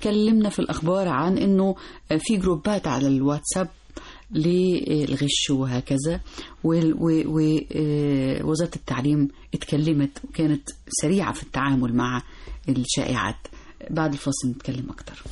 اتكلمنا في الأخبار عن أنه في جروبات على الواتساب للغش وهكذا ووزارة التعليم اتكلمت وكانت سريعة في التعامل مع الشائعات بعد الفاصل نتكلم أكتر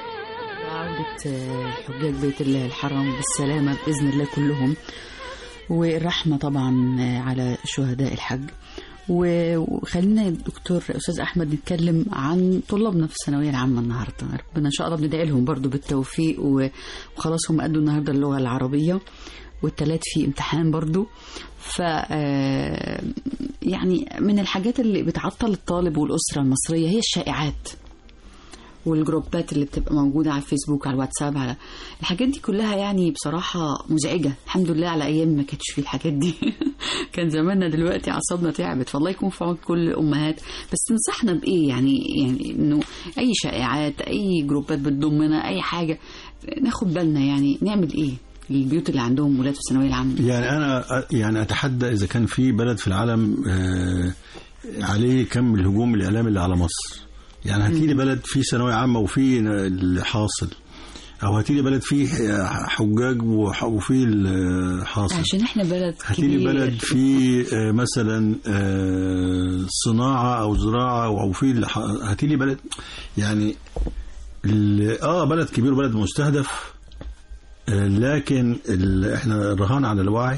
حجاج بيت الله الحرام بالسلامة بإذن الله كلهم والرحمة طبعا على شهداء الحج و- وخلينا يا دكتور أستاذ أحمد نتكلم عن طلابنا في الثانوية العامة النهاردة ربنا إن شاء الله بندعي لهم برضو بالتوفيق و- وخلاص هم أدوا النهاردة اللغة العربية والتلات في امتحان برضو ف آه، يعني من الحاجات اللي بتعطل الطالب والأسرة المصرية هي الشائعات والجروبات اللي بتبقى موجودة على الفيسبوك على الواتساب على الحاجات دي كلها يعني بصراحة مزعجة الحمد لله على أيام ما كانتش فيه الحاجات دي كان زماننا دلوقتي أعصابنا تعبت فالله يكون في عون كل الأمهات بس تنصحنا بإيه يعني يعني إنه أي شائعات أي جروبات بتضمنا أي حاجة ناخد بالنا يعني نعمل إيه للبيوت اللي عندهم ولاد في الثانوية العامة يعني انا يعني اتحدى اذا كان في بلد في العالم آه، عليه كم الهجوم الاعلامي اللي على مصر يعني هاتيلي بلد فيه ثانويه عامه وفيه الحاصل او هاتيلي بلد فيه حجاج وح- وفيه الحاصل عشان احنا بلد هاتيلي كبير بلد فيه آه، مثلا آه، صناعه او زراعه او فيه الح- هاتيلي بلد يعني ال- اه بلد كبير وبلد مستهدف آه، لكن ال- احنا رهان على الوعي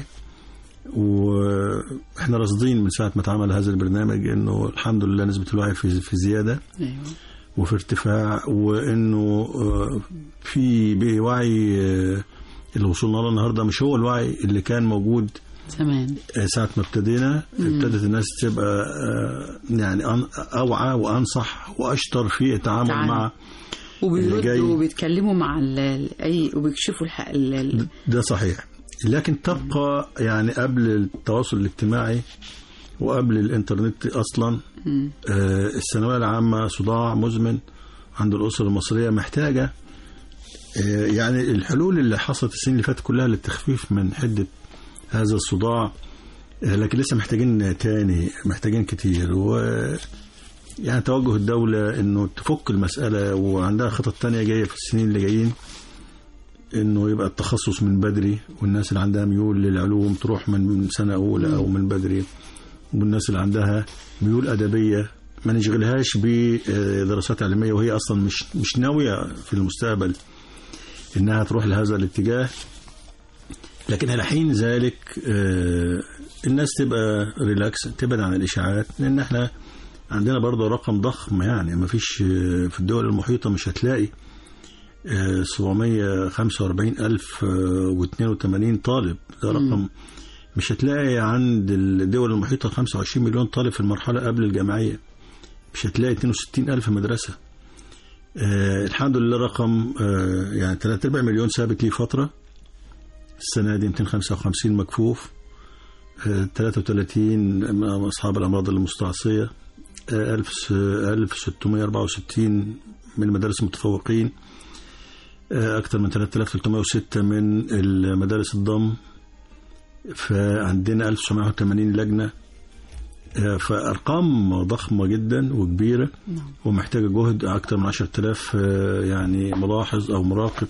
واحنا راصدين من ساعه ما اتعمل هذا البرنامج انه الحمد لله نسبه الوعي في في زياده أيوة. وفي ارتفاع وانه آه، في بقي وعي آه، اللي وصلنا له النهارده مش هو الوعي اللي كان موجود زمان آه، ساعه ما ابتدينا ابتدت الناس تبقى آه، يعني أن- اوعى وانصح واشطر في التعامل تعامل. مع اللي جاي. وبيردوا وبيتكلموا مع ال- ال- اي وبيكشفوا الحق ال- ال- ده صحيح لكن تبقى يعني قبل التواصل الاجتماعي وقبل الانترنت اصلا مم. آه، الثانويه العامه صداع مزمن عند الاسره المصريه محتاجه آه، يعني الحلول اللي حصلت السنين اللي فاتت كلها للتخفيف من حده هذا الصداع آه، لكن لسه محتاجين تاني محتاجين كتير و يعني توجه الدولة انه تفك المسألة وعندها خطط تانية جاية في السنين اللي جايين انه يبقى التخصص من بدري والناس اللي عندها ميول للعلوم تروح من سنة اولى او من بدري والناس اللي عندها ميول ادبية ما نشغلهاش بدراسات علمية وهي اصلا مش مش ناوية في المستقبل انها تروح لهذا الاتجاه لكن على حين ذلك آه، الناس تبقى ريلاكس تبعد عن الاشاعات لان احنا عندنا برضه رقم ضخم يعني ما فيش آه، في الدول المحيطة مش هتلاقي آه، 745 ألف و 82 طالب ده رقم مش هتلاقي عند الدول المحيطة 25 مليون طالب في المرحلة قبل الجامعية مش هتلاقي 62 ألف مدرسة آه الحمد لله رقم آه يعني 3 4 مليون ثابت ليه فترة السنة دي 255 مكفوف آه 33 أصحاب الأمراض المستعصية آه 1000 1664 من المدارس المتفوقين آه أكثر من 3306 من المدارس الضم فعندنا 1980 لجنة آه، فأرقام ضخمة جدا وكبيرة ومحتاجة جهد أكثر من 10000 آه، يعني ملاحظ أو مراقب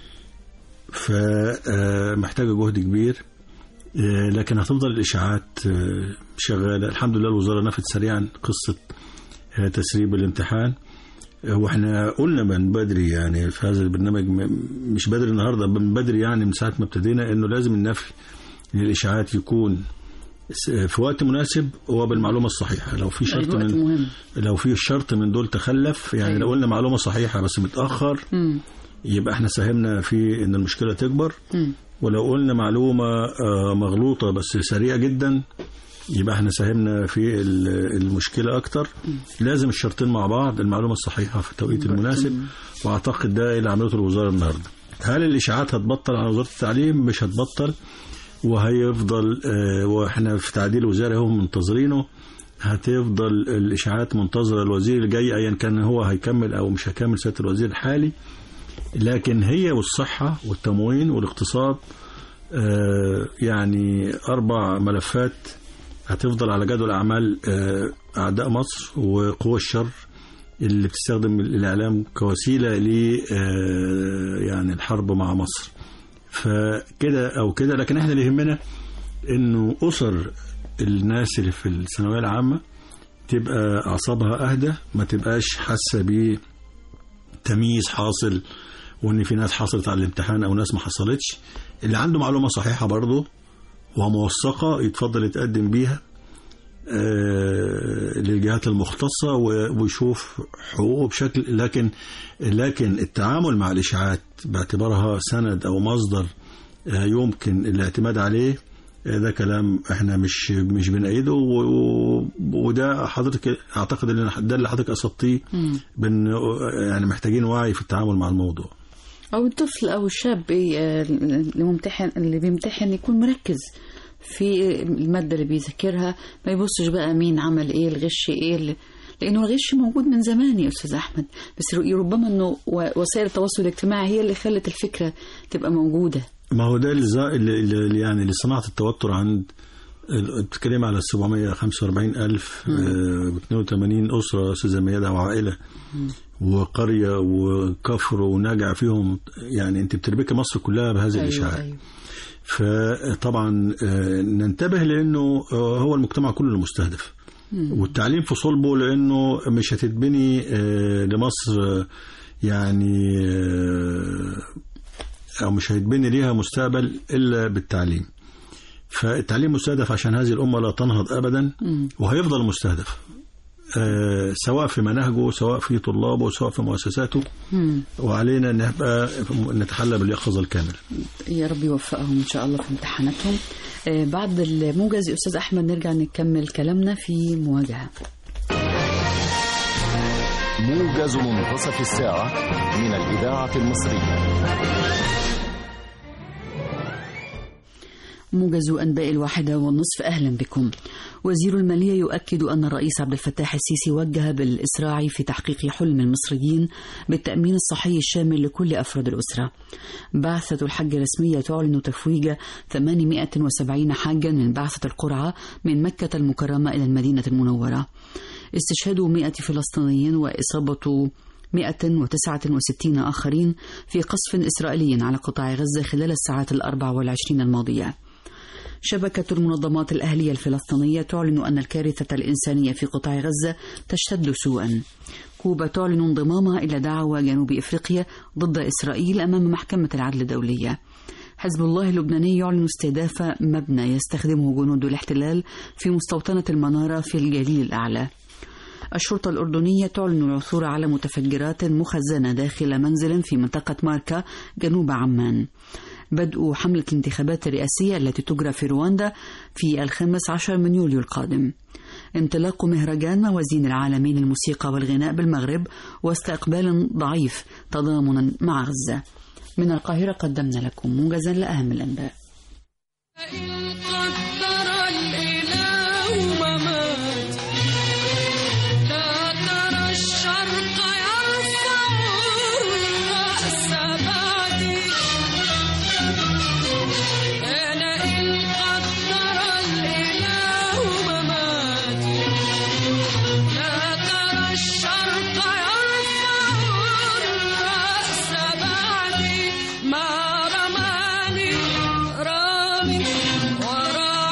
فمحتاجة جهد كبير آه، لكن هتفضل الإشاعات آه، شغالة الحمد لله الوزارة نفت سريعا قصة آه، تسريب الامتحان آه، واحنا قلنا من بدري يعني في هذا البرنامج م- مش بدري النهارده من بدري يعني من ساعه ما ابتدينا انه لازم النفي للاشاعات يكون س- في وقت مناسب وبالمعلومه الصحيحه لو في شرط الوقت من مهم لو في شرط من دول تخلف يعني أيوة. لو قلنا معلومه صحيحه بس متاخر مم. يبقى احنا ساهمنا في ان المشكله تكبر مم. ولو قلنا معلومه آه، مغلوطه بس سريعه جدا يبقى احنا ساهمنا في ال- المشكله اكتر لازم الشرطين مع بعض المعلومه الصحيحه في التوقيت المناسب واعتقد ده اللي عملته الوزاره النهارده هل الاشاعات هتبطل على وزاره التعليم مش هتبطل وهيفضل آه، واحنا في تعديل وزاري هم منتظرينه هتفضل الاشاعات منتظره الوزير الجاي ايا كان هو هيكمل او مش هيكمل سياده الوزير الحالي لكن هي والصحه والتموين والاقتصاد آه، يعني اربع ملفات هتفضل على جدول اعمال آه، اعداء مصر وقوى الشر اللي بتستخدم الاعلام كوسيله ل آه، يعني الحرب مع مصر فكده او كده لكن احنا اللي يهمنا انه اسر الناس اللي في الثانويه العامه تبقى اعصابها اهدى ما تبقاش حاسه بتمييز حاصل وان في ناس حصلت على الامتحان او ناس ما حصلتش اللي عنده معلومه صحيحه برضه وموثقة يتفضل يتقدم بيها آه، للجهات المختصة و- ويشوف حقوقه بشكل لكن لكن التعامل مع الإشاعات باعتبارها سند أو مصدر آه، يمكن الاعتماد عليه آه، ده كلام احنا مش مش بنأيده و- و- وده حضرتك اعتقد ان ده اللي حضرتك قصدتيه بان يعني محتاجين وعي في التعامل مع الموضوع او الطفل او الشاب إيه، آه، اللي ممتحن اللي بيمتحن يكون مركز في الماده اللي بيذاكرها ما يبصش بقى مين عمل ايه الغش ايه اللي لانه الغش موجود من زمان يا استاذ احمد بس ربما انه و- وسائل التواصل الاجتماعي هي اللي خلت الفكره تبقى موجوده ما هو ده اللي زا- اللي اللي يعني اللي صناعة التوتر عند ال- بتتكلم على 745 ألف آه، 82 أسرة أستاذة ميادة وعائلة وقرية وكفر ونجع فيهم يعني أنت بتربكي مصر كلها بهذه الإشاعات أيوة. فطبعا آه، ننتبه لانه آه، هو المجتمع كله المستهدف والتعليم في صلبه لانه مش هتتبني آه، لمصر آه، يعني آه، او مش هيتبني ليها مستقبل الا بالتعليم فالتعليم مستهدف عشان هذه الامه لا تنهض ابدا وهيفضل مستهدف آه، سواء في مناهجه سواء في طلابه سواء في مؤسساته وعلينا ان نبقى نتحلى باليقظه الكامله يا رب يوفقهم ان شاء الله في امتحاناتهم آه، بعد الموجز يا استاذ احمد نرجع نكمل كلامنا في مواجهه موجز منتصف الساعة من الإذاعة المصرية موجز أنباء الواحدة والنصف أهلا بكم وزير المالية يؤكد أن الرئيس عبد الفتاح السيسي وجه بالإسراع في تحقيق حلم المصريين بالتأمين الصحي الشامل لكل أفراد الأسرة بعثة الحج الرسمية تعلن تفويج 870 حاجا من بعثة القرعة من مكة المكرمة إلى المدينة المنورة استشهاد 100 فلسطينيين وإصابة 169 آخرين في قصف إسرائيلي على قطاع غزة خلال الساعات الأربع والعشرين الماضية شبكة المنظمات الأهلية الفلسطينية تعلن أن الكارثة الإنسانية في قطاع غزة تشتد سوءا كوبا تعلن انضمامها إلى دعوى جنوب إفريقيا ضد إسرائيل أمام محكمة العدل الدولية حزب الله اللبناني يعلن استهداف مبنى يستخدمه جنود الاحتلال في مستوطنة المنارة في الجليل الأعلى الشرطة الأردنية تعلن العثور على متفجرات مخزنة داخل منزل في منطقة ماركا جنوب عمان بدء حملة الانتخابات الرئاسية التي تجرى في رواندا في الخامس عشر من يوليو القادم انطلاق مهرجان موازين العالمين للموسيقى والغناء بالمغرب وسط إقبال ضعيف تضامنا مع غزة من القاهرة قدمنا لكم موجزا لأهم الأنباء إن قدر الإله ممات لا ترى الشرق يرفع الرأس بعدي أنا إن قدر الإله مماتي لا ترى الشرق يرفع الرأس بعدي ما رماني رامي ورا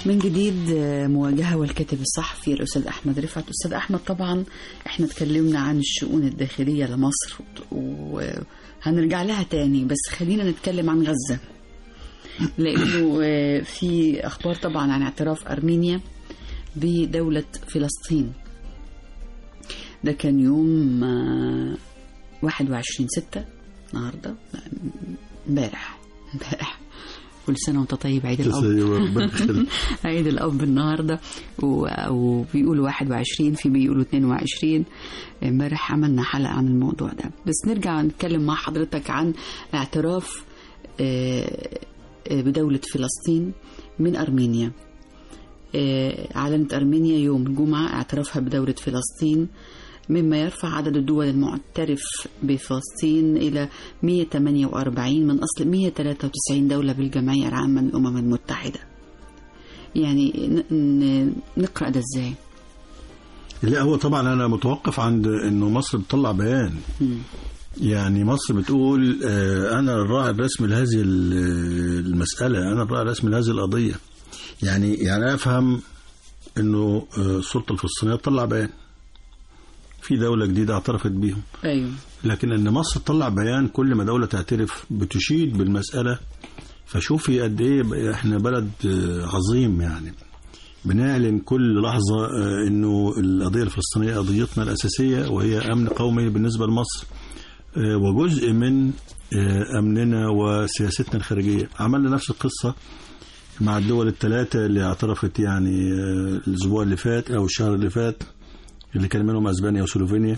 من جديد آه، مواجهة والكاتب الصحفي الأستاذ أحمد رفعت أستاذ أحمد طبعا احنا اتكلمنا عن الشؤون الداخلية لمصر وهنرجع لها تاني بس خلينا نتكلم عن غزة لأنه آه، في أخبار طبعا عن اعتراف أرمينيا بدولة فلسطين ده كان يوم آه، 21 ستة النهاردة لا، امبارح امبارح كل سنة وانت طيب عيد الأب ربنا يخليك. عيد الأب النهاردة و- وبيقولوا 21 في بيقولوا 22 امبارح عملنا حلقة عن الموضوع ده بس نرجع نتكلم مع حضرتك عن اعتراف آه، آه، بدولة فلسطين من أرمينيا آه، أعلنت أرمينيا يوم الجمعة اعترافها بدولة فلسطين مما يرفع عدد الدول المعترف بفلسطين إلى 148 من أصل 193 دولة بالجمعية العامة للأمم المتحدة يعني ن- ن- نقرأ ده إزاي لا هو طبعا انا متوقف عند انه مصر بتطلع بيان مم. يعني مصر بتقول آه، انا الراعي الرسمي لهذه ال- المساله انا الراعي الرسمي لهذه القضيه يعني يعني أنا افهم انه آه، السلطه الفلسطينيه تطلع بيان في دوله جديده اعترفت بيهم أيوه لكن ان مصر تطلع بيان كل ما دوله تعترف بتشيد بالمساله فشوفي قد ايه بقى احنا بلد آه، عظيم يعني بنعلن كل لحظه آه، انه القضيه الفلسطينيه قضيتنا الاساسيه وهي امن قومي بالنسبه لمصر آه، وجزء من آه، امننا وسياستنا الخارجيه عملنا نفس القصه مع الدول الثلاثه اللي اعترفت يعني آه، الاسبوع اللي فات او الشهر اللي فات اللي كان منهم اسبانيا وسلوفينيا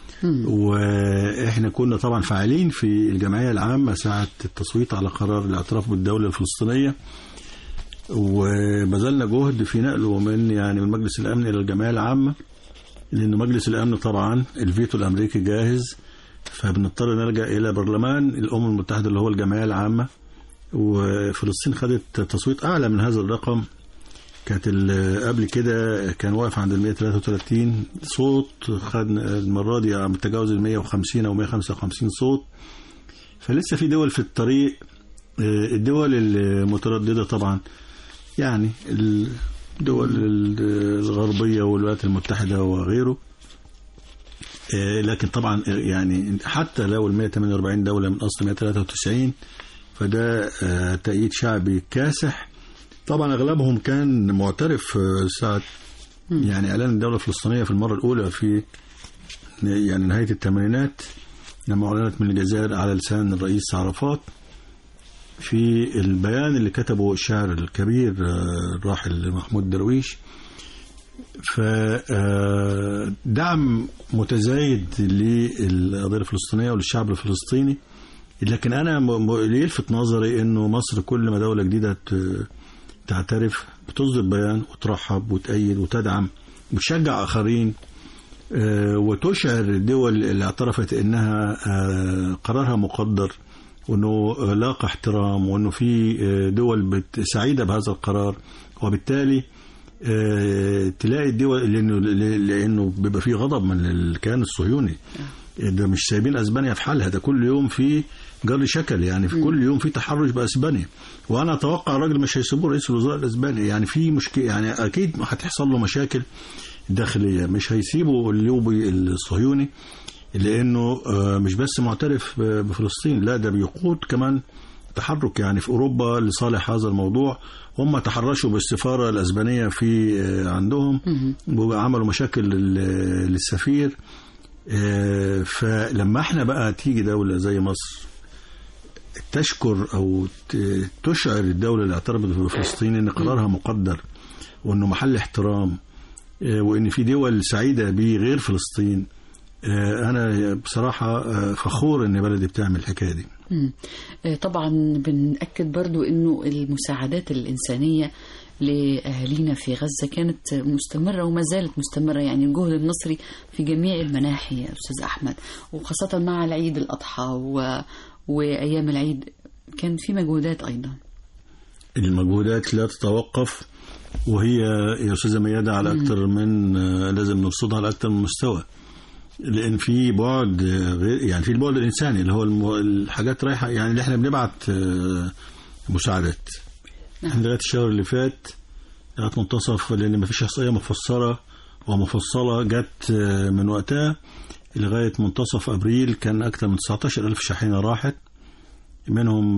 واحنا كنا طبعا فاعلين في الجمعيه العامه ساعه التصويت على قرار الاعتراف بالدوله الفلسطينيه وبذلنا جهد في نقله من يعني من مجلس الامن الى الجمعيه العامه لان مجلس الامن طبعا الفيتو الامريكي جاهز فبنضطر نرجع الى برلمان الامم المتحده اللي هو الجمعيه العامه وفلسطين خدت تصويت اعلى من هذا الرقم كانت ال- قبل كده كان واقف عند ال 133 صوت خد المره دي عم تجاوز ال 150 او 155 صوت فلسه في دول في الطريق آه، الدول المتردده طبعا يعني الدول ال- الغربيه والولايات المتحده وغيره آه، لكن طبعا يعني حتى لو ال 148 دوله من اصل 193 فده آه، تأييد شعبي كاسح طبعا اغلبهم كان معترف آه، ساعه يعني اعلان الدوله الفلسطينيه في المره الاولى في يعني نهايه الثمانينات لما اعلنت من الجزائر على لسان الرئيس عرفات في البيان اللي كتبه الشاعر الكبير آه، الراحل محمود درويش فدعم متزايد للقضيه الفلسطينيه وللشعب الفلسطيني لكن انا م- م- اللي يلفت نظري انه مصر كل ما دوله جديده ت- تعترف بتصدر بيان وترحب وتأيد وتدعم وتشجع اخرين آه، وتشعر الدول اللي اعترفت انها آه، قرارها مقدر وانه آه، لاقى احترام وانه في آه، دول بت- سعيده بهذا القرار وبالتالي آه، تلاقي الدول لانه لانه بيبقى في غضب من الكيان الصهيوني ده مش سايبين اسبانيا في حالها ده كل يوم في جر شكل يعني في كل يوم في تحرش باسبانيا وانا اتوقع الراجل مش هيسيبوه رئيس الوزراء الاسباني يعني في مشكله يعني اكيد هتحصل له مشاكل داخليه مش هيسيبوا الليوبي الصهيوني لانه آه، مش بس معترف ب- بفلسطين لا ده بيقود كمان تحرك يعني في اوروبا لصالح هذا الموضوع هم تحرشوا بالسفاره الاسبانيه في آه، عندهم وعملوا مشاكل لل- للسفير آه، فلما احنا بقى تيجي دوله زي مصر تشكر او ت- تشعر الدوله اللي اعترفت بفلسطين ان قرارها مقدر وانه محل احترام آه، وان في دول سعيده به غير فلسطين آه، انا بصراحه آه، فخور ان بلدي بتعمل الحكايه دي مم. آه، طبعا بنأكد برضو انه المساعدات الإنسانية لأهالينا في غزة كانت مستمرة وما زالت مستمرة يعني الجهد المصري في جميع المناحي يا أستاذ أحمد وخاصة مع العيد الأضحى و... وأيام العيد كان في مجهودات أيضا المجهودات لا تتوقف وهي يا استاذه ميادة على اكثر من آه، لازم نرصدها على اكثر من مستوى لان في بعد آه، غير يعني في البعد الانساني اللي هو الم- الحاجات رايحه يعني اللي احنا بنبعت آه، مساعدات احنا لغايه الشهر اللي فات لغايه منتصف لان مفيش احصائيه مفسره ومفصله جت آه، من وقتها لغايه منتصف ابريل كان اكثر من 19 الف شاحنه راحت منهم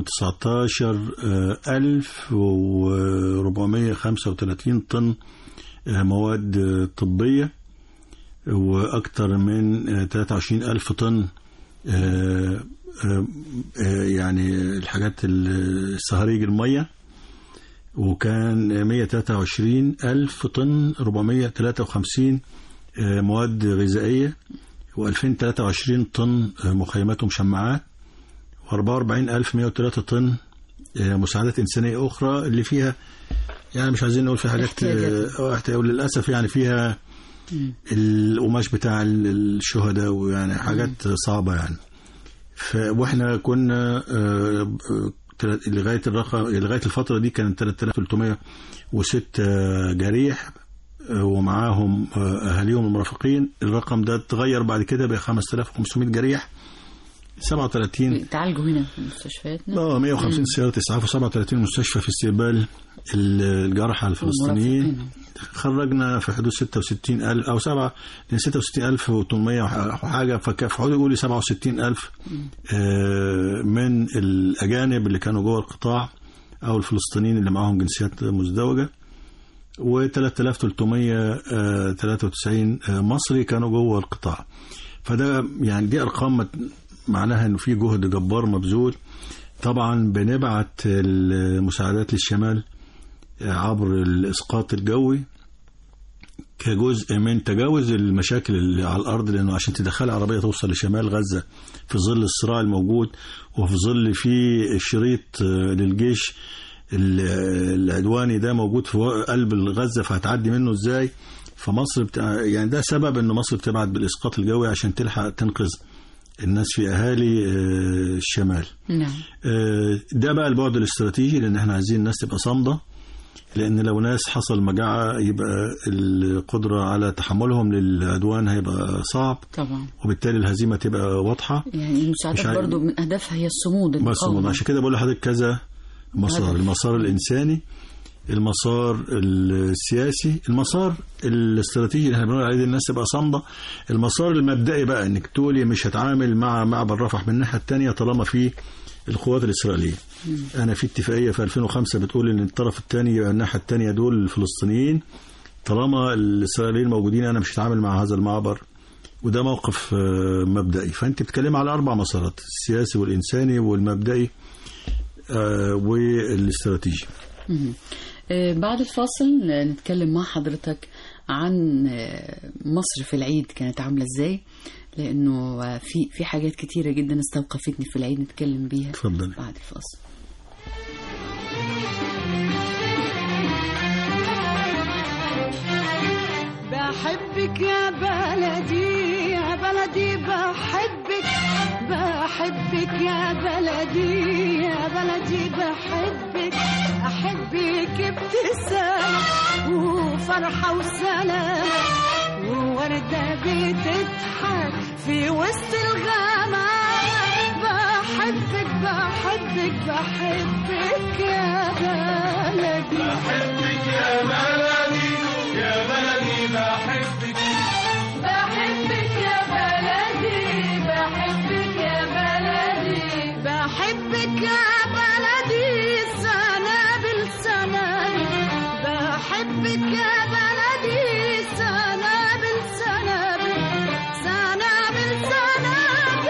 19435 طن آه، مواد آه، طبيه واكثر من آه، 23 الف طن آه، آه، آه، يعني الحاجات ال- صهاريج الميه وكان 123 ألف طن 453 آه، مواد غذائية و2023 طن آه، مخيمات ومشمعات و44103 طن آه، مساعدات إنسانية أخرى اللي فيها يعني مش عايزين نقول في حاجات احتياجات. آه، احتياج للأسف يعني فيها القماش بتاع ال- الشهداء ويعني حاجات صعبة يعني ف واحنا كنا آه، آه، تلات- لغايه الرقم لغايه الفتره دي كان 3306 جريح آه، ومعاهم آه، اهاليهم المرافقين الرقم ده اتغير بعد كده ب 5500 جريح 37 تعالجوا هنا في مستشفياتنا اه 150 سياره اسعاف و37 مستشفى في استقبال ال- الجرحى الفلسطينيين والمرافقين. خرجنا في حدود 66000 او 7 لان 66800 وحاجه فك- في حدود يقول لي 67000 آه، من الاجانب اللي كانوا جوه القطاع او الفلسطينيين اللي معاهم جنسيات مزدوجه و 3393 مصري كانوا جوه القطاع فده يعني دي ارقام مت- معناها انه في جهد جبار مبذول طبعا بنبعت المساعدات للشمال عبر الاسقاط الجوي كجزء من تجاوز المشاكل اللي على الارض لانه عشان تدخل عربيه توصل لشمال غزه في ظل الصراع الموجود وفي ظل في شريط آه، للجيش ال- العدواني ده موجود في قلب غزه فهتعدي منه ازاي فمصر بتاع يعني ده سبب ان مصر بتبعت بالاسقاط الجوي عشان تلحق تنقذ الناس في اهالي آه، الشمال نعم آه، ده بقى البعد الاستراتيجي لان احنا عايزين الناس تبقى صامده لان لو ناس حصل مجاعه يبقى القدره على تحملهم للعدوان هيبقى صعب طبعا وبالتالي الهزيمه تبقى واضحه يعني مش المساعدات عارف- برضو من أهدافها هي الصمود بس المقاومة. عشان كده بقول لحضرتك كذا مسار هدف. المسار الانساني المسار السياسي المسار الاستراتيجي اللي احنا بنقول عليه دي الناس تبقى صامده المسار المبدئي بقى انك تقولي مش هتعامل مع معبر رفح من الناحيه الثانيه طالما في القوات الاسرائيليه انا في اتفاقيه في 2005 بتقول ان الطرف الثاني يبقى الناحيه الثانيه دول الفلسطينيين طالما الاسرائيليين موجودين انا مش هتعامل مع هذا المعبر وده موقف آه، مبدئي فانت بتتكلم على اربع مسارات السياسي والانساني والمبدئي آه، والاستراتيجي مهم. آه، بعد الفاصل آه، نتكلم مع حضرتك عن آه، مصر في العيد كانت عاملة ازاي لأنه آه، في في حاجات كتيرة جدا استوقفتني في العيد نتكلم بيها اتفضلي بعد الفاصل بحبك يا بلدي يا بلدي بحبك بحبك يا بلدي يا بلدي بحبك أحبك ابتسامة وفرحة وسلام ووردة بتضحك في وسط الغمام بحبك بحبك بحبك يا بلدي بحبك يا بلدي بحبك يا بلدي بحبك يا بلدي سنة بالسنة بحبك يا بلدي سنة بالسنة سنة بالسنة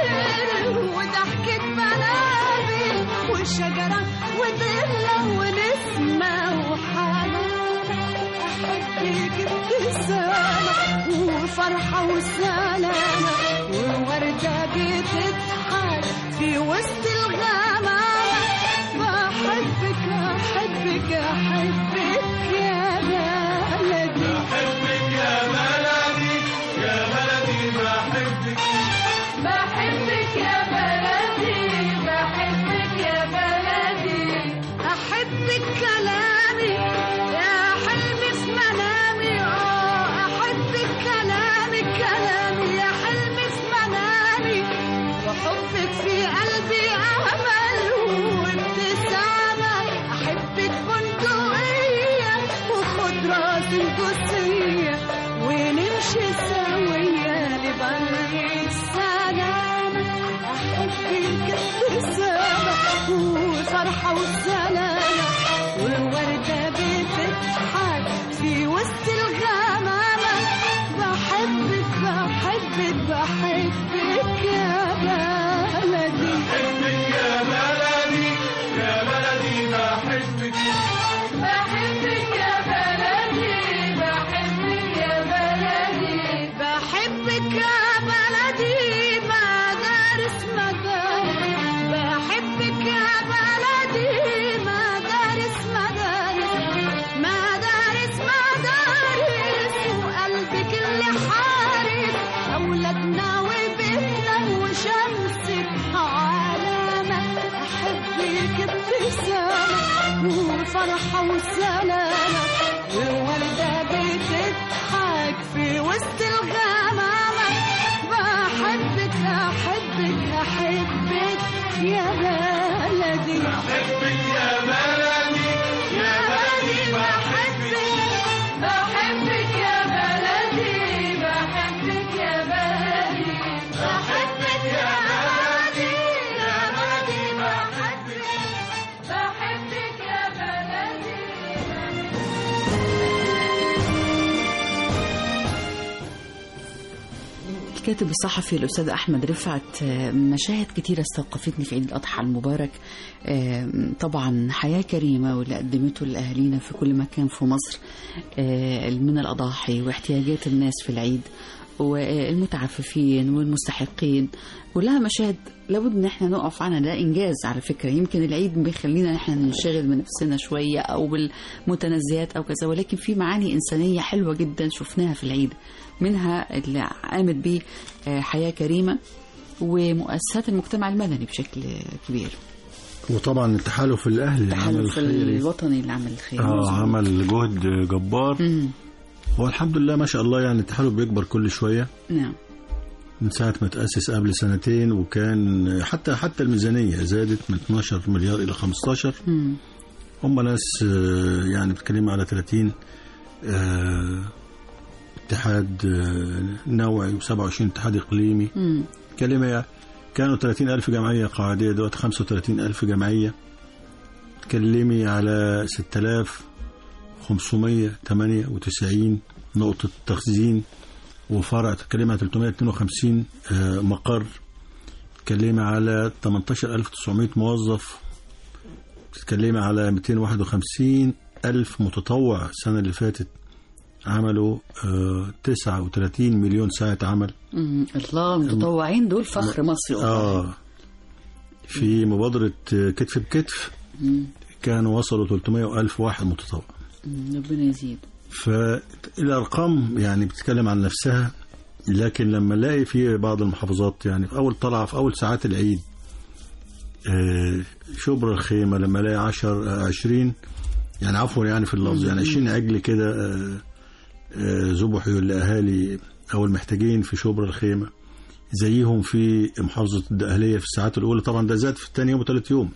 وضحكة بلابل والشجرة وظلة ونسمة وحنان أحبك ابتسامة وفرحة وسلامة ووردة بتضحك في وسط الغمام وفرحة وسلامة ووردة بتضحك في وسط الغمامة بحبك بحبك بحبك يا بلدي بحبك يا بلدي بحبك يا بلدي بحبك يا بلدي مدارس مدارس بحبك يا بلدي مدارس مدارس مدارس مدارس وقلبك اللي حارس أولادنا وبيتنا وشمسك علامة أحبك ابتسامة وفرحة وسلامة ووردة بتضحك في وسط الغمامة بحبك أحبك أحبك يا بلدي بحبك يا بلدي يا بلدي بحبك بحبك يا بلدي بحبك يا بلدي بحبك يا بلدي يا بلدي بحبك بحبك يا بلدي الكاتب الصحفي الأستاذ أحمد رفعت آه، مشاهد كتيرة استوقفتني في عيد الأضحى المبارك آه، طبعا حياة كريمة واللي قدمته لأهالينا في كل مكان في مصر آه، من الأضاحي واحتياجات الناس في العيد والمتعففين والمستحقين كلها مشاهد لابد ان احنا نقف عنها ده انجاز على فكره يمكن العيد بيخلينا احنا ننشغل بنفسنا شويه او بالمتنزهات او كذا ولكن في معاني انسانيه حلوه جدا شفناها في العيد منها اللي قامت بيه آه، حياه كريمه ومؤسسات المجتمع المدني بشكل كبير وطبعا التحالف الاهلي العمل التحالف الخيري الوطني للعمل الخيري اه عمل جهد جبار مم. هو الحمد لله ما شاء الله يعني التحالف بيكبر كل شويه نعم من ساعة ما تأسس قبل سنتين وكان حتى حتى الميزانية زادت من 12 مليار إلى 15 مم. هم ناس آه، يعني بتكلم على 30 آه، اتحاد آه، نوعي و27 اتحاد إقليمي مم. كلمة كانوا 30 ألف جمعية قاعدية دلوقتي 35 ألف جمعية تكلمي على 6598 نقطة تخزين وفرع تتكلمي على 352 آه، مقر تتكلمي على 18900 موظف تتكلمي على 251 ألف متطوع السنة اللي فاتت عملوا آه، 39 مليون ساعة عمل مم. الله المتطوعين دول فخر مصري والله. اه في مبادرة كتف بكتف مم. كانوا وصلوا 300 ألف واحد متطوع مم. ربنا يزيد فالأرقام يعني بتتكلم عن نفسها لكن لما نلاقي في بعض المحافظات يعني في أول طلعة في أول ساعات العيد آه، شبر الخيمة لما الاقي 10 20 يعني عفوا يعني في اللفظ يعني 20 عجل كده آه، آه، ذبحوا لأهالي أو المحتاجين في شبر الخيمة زيهم في محافظة الدقهلية في الساعات الأولى طبعا ده زاد في الثاني يوم وثالث يوم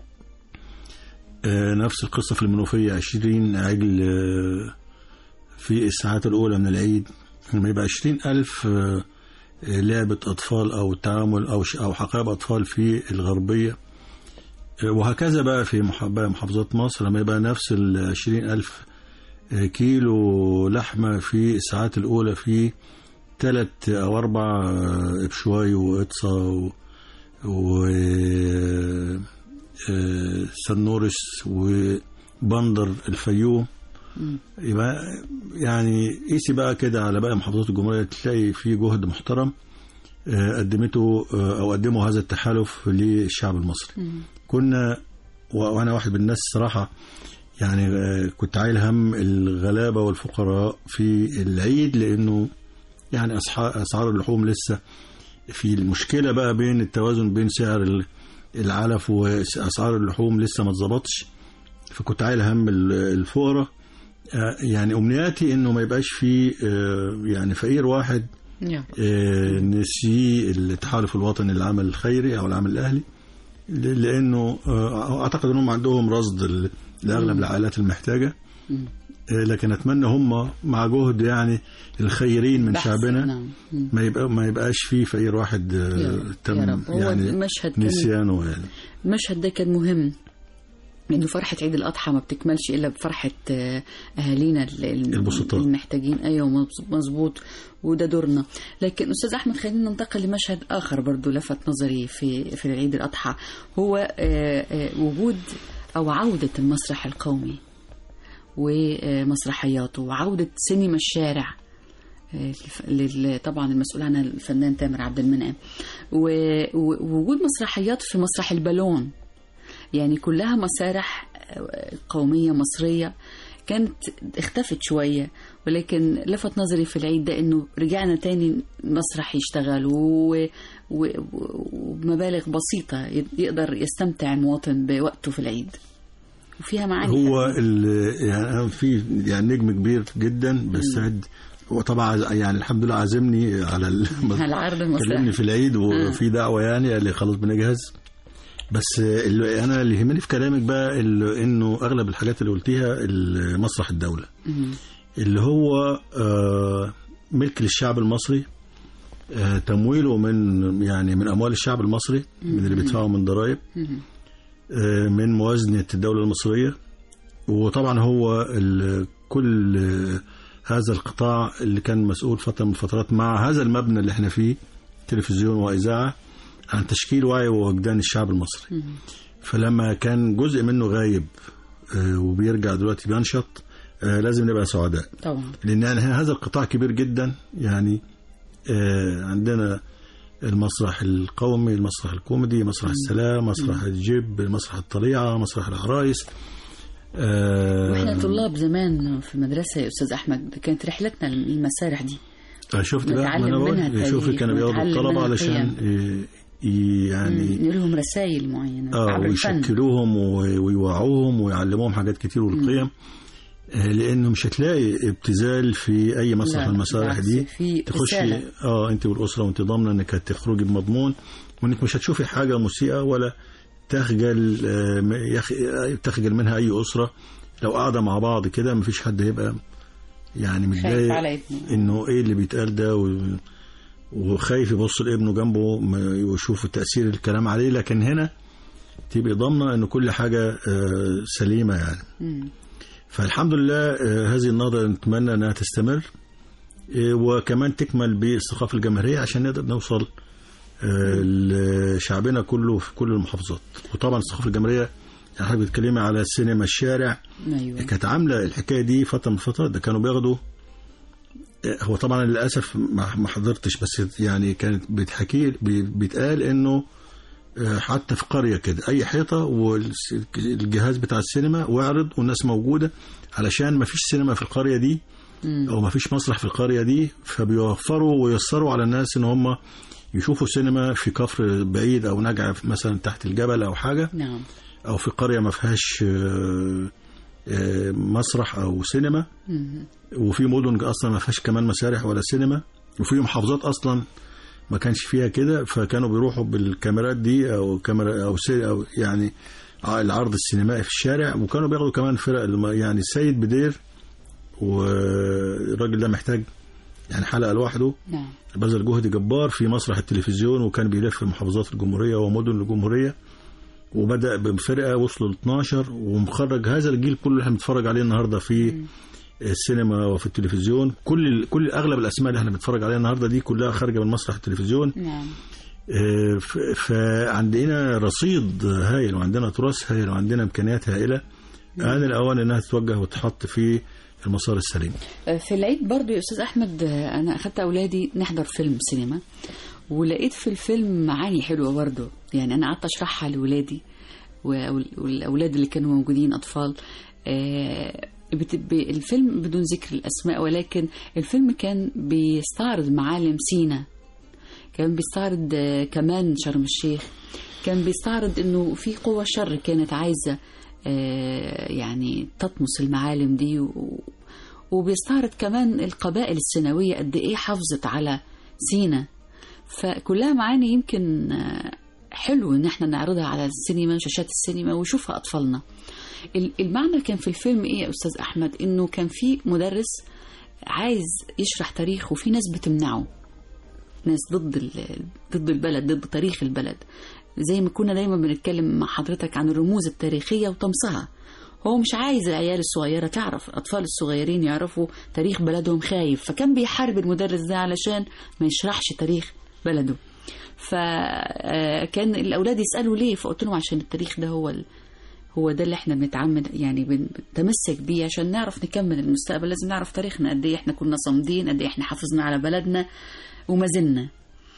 آه، نفس القصة في المنوفية 20 عجل آه، في الساعات الأولى من العيد لما يبقى 20 ألف آه، آه، لعبة أطفال أو تعامل أو ش- أو حقائب أطفال في الغربية آه، وهكذا بقى في مح- بقى محافظات مصر لما يبقى نفس ال 20 ألف آه، كيلو لحمة في الساعات الأولى في ثلاث أو أربع آه، إبشواي وإطسا و, و آه، سنورس وبندر الفيوم يبقى يعني قيسي بقى كده على باقي محافظات الجمهورية تلاقي في جهد محترم آه، قدمته آه، أو قدموا هذا التحالف للشعب المصري كنا و- وأنا واحد من الناس صراحة يعني آه، كنت عايل هم الغلابة والفقراء في العيد لأنه يعني أسحا- أسعار اللحوم لسه في المشكلة بقى بين التوازن بين سعر ال- العلف وأسعار اللحوم لسه ما اتظبطش فكنت عايل هم ال- الفقراء آه، يعني أمنياتي إنه ما يبقاش في آه، يعني فقير واحد يا رب. آه، نسي التحالف الوطني للعمل الخيري او العمل الاهلي ل- لانه آه، اعتقد انهم عندهم رصد ل- لاغلب العائلات المحتاجه مم. آه، لكن اتمنى هم مع جهد يعني الخيرين من بحث، شعبنا نعم. مم. ما يبقى ما يبقاش في فقير واحد آه، يا رب. يا تم رب. هو يعني المشهد كان- نسيانه يعني المشهد ده كان مهم انه فرحه عيد الاضحى ما بتكملش الا بفرحه آه، اهالينا ال- ال- البسطاء. المحتاجين ايوه مظ- مظبوط وده دورنا لكن استاذ احمد خلينا ننتقل لمشهد اخر برضو لفت نظري في في عيد الاضحى هو آه، آه، وجود او عوده المسرح القومي ومسرحياته وعوده سينما الشارع آه، لل- طبعا المسؤول عنها الفنان تامر عبد المنعم و- و- ووجود مسرحيات في مسرح البالون يعني كلها مسارح قومية مصرية كانت اختفت شوية ولكن لفت نظري في العيد ده انه رجعنا تاني مسرح يشتغل و- و- وبمبالغ بسيطة يقدر يستمتع المواطن بوقته في العيد وفيها معاني هو ال- يعني أنا في يعني نجم كبير جدا بس عد هو طبعا يعني الحمد لله عازمني على ال- على العرض المسرحي. كلمني في العيد وفي دعوه يعني قال لي خلاص بنجهز بس اللي انا اللي يهمني في كلامك بقى اللي انه اغلب الحاجات اللي قلتيها مسرح الدوله اللي هو آه، ملك للشعب المصري آه، تمويله من يعني من اموال الشعب المصري من اللي بيدفعه من ضرائب آه، من موازنه الدوله المصريه وطبعا هو ال- كل آه، هذا القطاع اللي كان مسؤول فتره من الفترات مع هذا المبنى اللي احنا فيه تلفزيون واذاعه عن تشكيل وعي ووجدان الشعب المصري فلما كان جزء منه غايب آه، وبيرجع دلوقتي بينشط آه، لازم نبقى سعداء طبعا لان يعني هذا القطاع كبير جدا يعني آه، عندنا المسرح القومي المسرح الكوميدي مسرح السلام مسرح الجيب مسرح الطليعه مسرح العرايس آه، واحنا طلاب زمان في المدرسة يا استاذ احمد كانت رحلتنا للمسارح دي شفت بقى ما نتعلم انا منها بقول شوفي التاريخ كانوا بياخدوا ونتعلم الطلبه منها علشان آه، ي- يعني لهم رسائل معينة اه عبر الفن ويشكلوهم و- ويوعوهم ويعلموهم حاجات كتير والقيم آه، لانه مش هتلاقي ابتذال في اي مسرح لا، من المسارح بالعكس، دي في تخشي رسالة. اه انت والاسره وانت ضامنه انك هتخرجي بمضمون وانك مش هتشوفي حاجه مسيئه ولا تخجل آه، م- يخ- آه، تخجل منها اي اسره لو قاعده مع بعض كده مفيش حد هيبقى يعني خايف متضايق على ابنه انه ايه اللي بيتقال ده و... وخايف يبص لابنه جنبه م- ويشوف تاثير الكلام عليه لكن هنا تبقي ضامنه ان كل حاجه آه، سليمه يعني مم. فالحمد لله آه، هذه النهضه نتمنى انها تستمر آه، وكمان تكمل بالثقافه الجماهيريه عشان نقدر نوصل آه، لشعبنا كله في كل المحافظات وطبعا الثقافه الجماهيريه يعني حضرتك بتتكلمي على السينما الشارع ايوه كانت عامله الحكايه دي فتره من الفترات ده كانوا بياخدوا هو طبعا للاسف ما ما حضرتش بس يعني كانت بتحكي بي- بيتقال انه آه، حتى في قريه كده اي حيطه والجهاز بتاع السينما واعرض والناس موجوده علشان ما فيش سينما في القريه دي او ما فيش مسرح في القريه دي فبيوفروا وييسروا على الناس ان هم يشوفوا سينما في كفر بعيد او نجعه مثلا تحت الجبل او حاجه نعم او في قريه ما فيهاش آه، آه، مسرح او سينما مم. وفي مدن اصلا ما فيهاش كمان مسارح ولا سينما وفي محافظات اصلا ما كانش فيها كده فكانوا بيروحوا بالكاميرات دي او كاميرا او سي او يعني العرض السينمائي في الشارع وكانوا بياخدوا كمان فرق الم- يعني السيد بدير والراجل ده محتاج يعني حلقه لوحده نعم بذل جهد جبار في مسرح التلفزيون وكان بيلف في محافظات الجمهورية ومدن الجمهورية وبدأ بفرقة وصلوا ل 12 ومخرج هذا الجيل كله اللي احنا بنتفرج عليه النهارده في السينما وفي التلفزيون كل كل اغلب الاسماء اللي احنا بنتفرج عليها النهارده دي كلها خارجه من مسرح التلفزيون نعم آه، ف- فعندنا رصيد هائل وعندنا تراث هائل وعندنا امكانيات هائله آن الاوان انها تتوجه وتحط في المسار السليم في العيد برضو يا استاذ احمد آه، انا اخدت اولادي نحضر فيلم سينما ولقيت في الفيلم معاني حلوه برضو يعني انا قعدت اشرحها لاولادي وأول- والاولاد اللي كانوا موجودين اطفال آه، بت- ب- الفيلم بدون ذكر الاسماء ولكن الفيلم كان بيستعرض معالم سينا كان بيستعرض آه، كمان شرم الشيخ كان بيستعرض انه في قوة شر كانت عايزة آه، يعني تطمس المعالم دي و- وبيستعرض كمان القبائل السيناوية قد ايه حافظت على سينا فكلها معاني يمكن آه، حلو ان احنا نعرضها على السينما شاشات السينما ويشوفها اطفالنا ال- المعنى كان في الفيلم ايه يا استاذ احمد انه كان في مدرس عايز يشرح تاريخ وفي ناس بتمنعه ناس ضد ال- ضد البلد ضد تاريخ البلد زي ما كنا دايما بنتكلم مع حضرتك عن الرموز التاريخية وطمسها هو مش عايز العيال الصغيرة تعرف الأطفال الصغيرين يعرفوا تاريخ بلدهم خايف فكان بيحارب المدرس ده علشان ما يشرحش تاريخ بلده فكان الأولاد يسألوا ليه فقلت لهم عشان التاريخ ده هو ال... هو ده اللي احنا بنتعمد يعني بنتمسك بيه عشان نعرف نكمل المستقبل لازم نعرف تاريخنا قد ايه احنا كنا صامدين قد ايه احنا حافظنا على بلدنا وما زلنا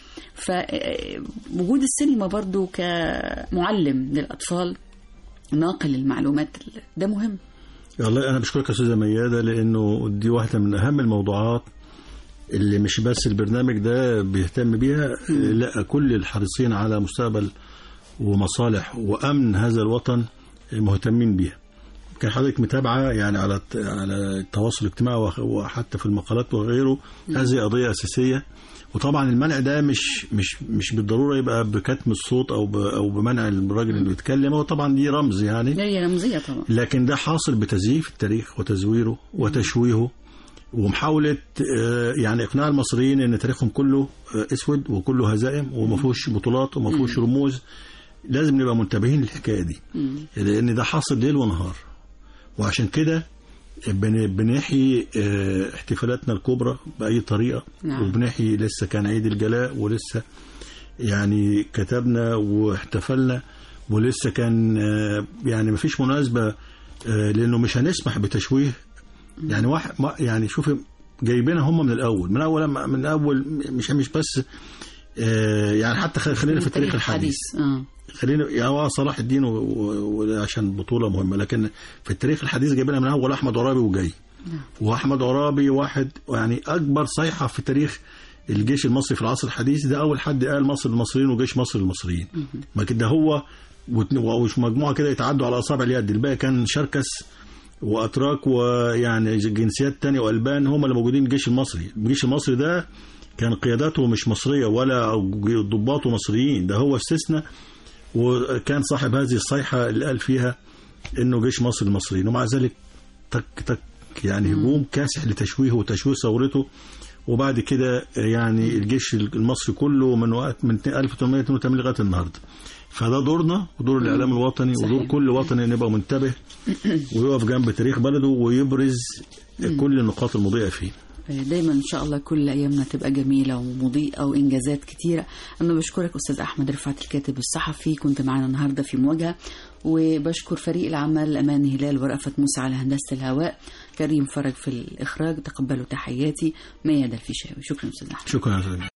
فوجود السينما برضو كمعلم للأطفال ناقل المعلومات ده مهم والله انا بشكرك يا استاذه مياده لانه دي واحده من اهم الموضوعات اللي مش بس البرنامج ده بيهتم بيها لا كل الحريصين على مستقبل ومصالح وامن هذا الوطن مهتمين بيها كان حضرتك متابعه يعني على على التواصل الاجتماعي وخ- وحتى في المقالات وغيره هذه قضيه اساسيه وطبعا المنع ده مش مش مش بالضروره يبقى بكتم الصوت او ب- او بمنع الراجل اللي بيتكلم هو طبعا دي رمز يعني هي رمزية طبعا لكن ده حاصل بتزييف التاريخ وتزويره وتشويهه ومحاولة آه، يعني إقناع المصريين إن تاريخهم كله آه، أسود وكله هزائم وما فيهوش بطولات وما فيهوش رموز لازم نبقى منتبهين للحكاية دي لأن ده حاصل ليل ونهار وعشان كده بن- بنحيي آه، احتفالاتنا الكبرى بأي طريقة نعم. وبنحيي لسه كان عيد الجلاء ولسه يعني كتبنا واحتفلنا ولسه كان آه، يعني مفيش مناسبة آه، لأنه مش هنسمح بتشويه يعني واحد ما- يعني شوف جايبينها هم من الأول من أول من أول مش مش بس آه، يعني حتى خ- خلينا في التاريخ الحديث اه خلينا يعني هو صلاح الدين و- و- وعشان بطولة مهمة لكن في التاريخ الحديث جايبينها من أول أحمد عرابي وجاي وأحمد عرابي واحد يعني أكبر صيحة في تاريخ الجيش المصري في العصر الحديث ده أول حد قال مصر للمصريين وجيش مصر للمصريين ما كده هو واتن- ومش مجموعة كده يتعدوا على أصابع اليد الباقي كان شركس وأتراك ويعني جنسيات تانية وألبان هم اللي موجودين الجيش المصري الجيش المصري ده كان قياداته مش مصرية ولا ضباطه مصريين ده هو استثنى وكان صاحب هذه الصيحة اللي قال فيها انه جيش مصر المصريين ومع ذلك تك تك يعني هجوم كاسح لتشويهه وتشويه ثورته وبعد كده يعني الجيش المصري كله من وقت من 1882 لغايه النهارده فده دورنا ودور الاعلام الوطني ودور صحيح. كل وطني ان يبقى منتبه ويقف جنب تاريخ بلده ويبرز كل النقاط المضيئه فيه دايما ان شاء الله كل ايامنا تبقى جميله ومضيئه وانجازات كتيره انا بشكرك استاذ احمد رفعت الكاتب الصحفي كنت معنا النهارده في مواجهه وبشكر فريق العمل امان هلال ورأفت موسى على هندسه الهواء كريم فرج في الاخراج تقبلوا تحياتي ميادة الفيشاوي شكرا استاذ احمد شكرا يا فندم